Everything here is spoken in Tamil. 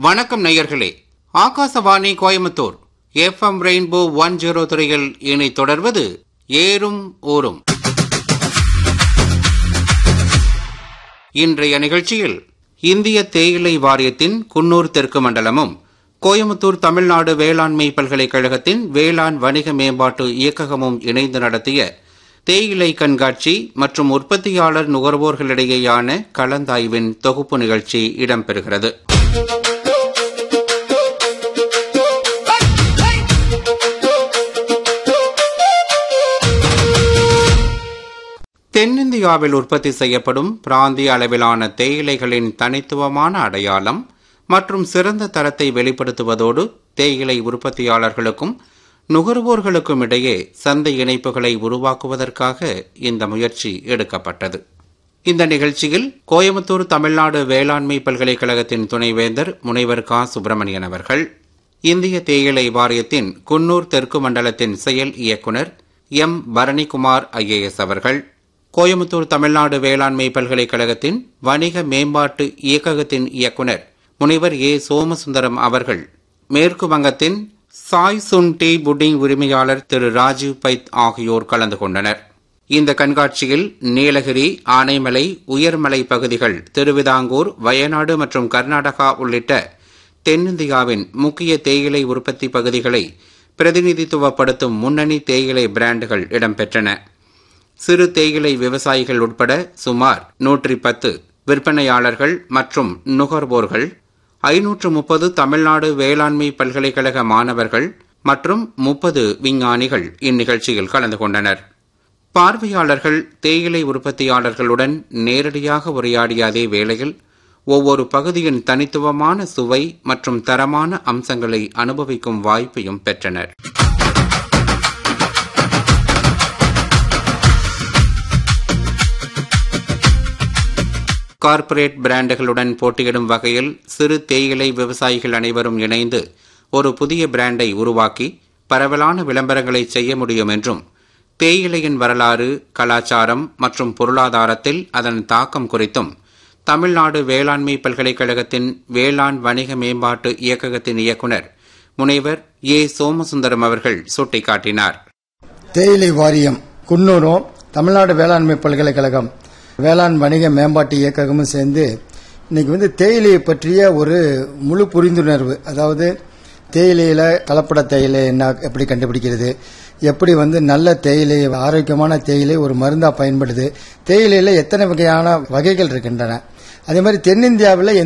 வணக்கம் நேயர்களே Akashvani Coimbatore FM Rainbow one zero த்ரீயில் இனி தொடர்வது ஏறும் ஊரும் இன்றைய நிகழ்ச்சியில் இந்திய தேயிலை வாரியத்தின் குன்னூர் தெற்கு மண்டலமும் கோயம்புத்தூர் தமிழ்நாடு வேளாண்மை பல்கலைக்கழகத்தின் வேளாண் வணிக மேம்பாட்டு இயக்ககமும் இணைந்து நடத்திய தேயிலை கண்காட்சி மற்றும் உற்பத்தியாளர் நுகர்வோர்களிடையேயான கலந்தாய்வின் தொகுப்பு நிகழ்ச்சி இடம்பெறுகிறது தென்னிந்தியாவில் உற்பத்தி செய்யப்படும் பிராந்திய அளவிலான தேயிலைகளின் தனித்துவமான அடையாளம் மற்றும் சிறந்த தரத்தை வெளிப்படுத்துவதோடு தேயிலை உற்பத்தியாளர்களுக்கும் நுகர்வோர்களுக்கும் இடையே சந்தை இணைப்புகளை உருவாக்குவதற்காக இந்த முயற்சி எடுக்கப்பட்டது இந்த நிகழ்ச்சியில் கோயம்புத்தூர் தமிழ்நாடு வேளாண்மை பல்கலைக்கழகத்தின் துணைவேந்தர் முனைவர் கா சுப்பிரமணியன் அவர்கள் இந்திய தேயிலை வாரியத்தின் குன்னூர் தெற்கு மண்டலத்தின் செயல் இயக்குனர் எம் பரணிக்குமார் ஐஏஎஸ் அவர்கள் கோயம்புத்தூர் தமிழ்நாடு வேளாண்மை பல்கலைக்கழகத்தின் வணிக மேம்பாட்டு இயக்ககத்தின் இயக்குனர் முனைவர் ஏ சோமசுந்தரம் அவர்கள் மேற்கு வங்கத்தின் சாய் சுன் டீ புட்டிங் உரிமையாளர் திரு ராஜீவ் பைத் ஆகியோர் கலந்து கொண்டனர் இந்த கண்காட்சியில் நீலகிரி ஆனைமலை உயர்மலை பகுதிகள் திருவிதாங்கூர் வயநாடு மற்றும் கர்நாடகா உள்ளிட்ட தென்னிந்தியாவின் முக்கிய தேயிலை உற்பத்தி பகுதிகளை பிரதிநிதித்துவப்படுத்தும் முன்னணி தேயிலை பிராண்டுகள் இடம்பெற்றன சிறு தேயிலை விவசாயிகள் உட்பட சுமார் நூற்றி பத்து விற்பனையாளர்கள் மற்றும் நுகர்வோர்கள் ஐநூற்று முப்பது தமிழ்நாடு வேளாண்மை பல்கலைக்கழக மாணவர்கள் மற்றும் முப்பது விஞ்ஞானிகள் இந்நிகழ்ச்சியில் கலந்து கொண்டனர் பார்வையாளர்கள் தேயிலை உற்பத்தியாளர்களுடன் நேரடியாக உரையாடிய அதே வேளையில் ஒவ்வொரு பகுதியின் தனித்துவமான சுவை மற்றும் தரமான அம்சங்களை அனுபவிக்கும் வாய்ப்பையும் பெற்றனர் கார்ப்பரேட் பிராண்டுகளுடன் போட்டியிடும் வகையில் சிறு தேயிலை விவசாயிகள் அனைவரும் இணைந்து ஒரு புதிய பிராண்டை உருவாக்கி பரவலான விளம்பரங்களை செய்ய முடியும் என்றும் தேயிலையின் வரலாறு கலாச்சாரம் மற்றும் பொருளாதாரத்தில் அதன் தாக்கம் குறித்தும் தமிழ்நாடு வேளாண்மை பல்கலைக்கழகத்தின் வேளாண் வணிக மேம்பாட்டு இயக்ககத்தின் இயக்குனர் முனைவர் ஏ சோமசுந்தரம் அவர்கள் சுட்டிக்காட்டினார் தேயிலை வாரியம் குன்னூரும் தமிழ்நாடு வேளாண்மை பல்கலைக்கழகம் வேளாண் வணிக மேம்பாட்டு இயக்ககமும் சேர்ந்து இன்னைக்கு வந்து தேயிலையை பற்றிய ஒரு முழு புரிந்துணர்வு அதாவது தேயிலையில கலப்பட தேயிலை என்ன எப்படி கண்டுபிடிக்கிறது எப்படி வந்து நல்ல தேயிலை ஆரோக்கியமான தேயிலை ஒரு மருந்தா பயன்படுது தேயிலையில எத்தனை வகையான வகைகள் இருக்கின்றன அதே மாதிரி தென்னிந்தியாவில்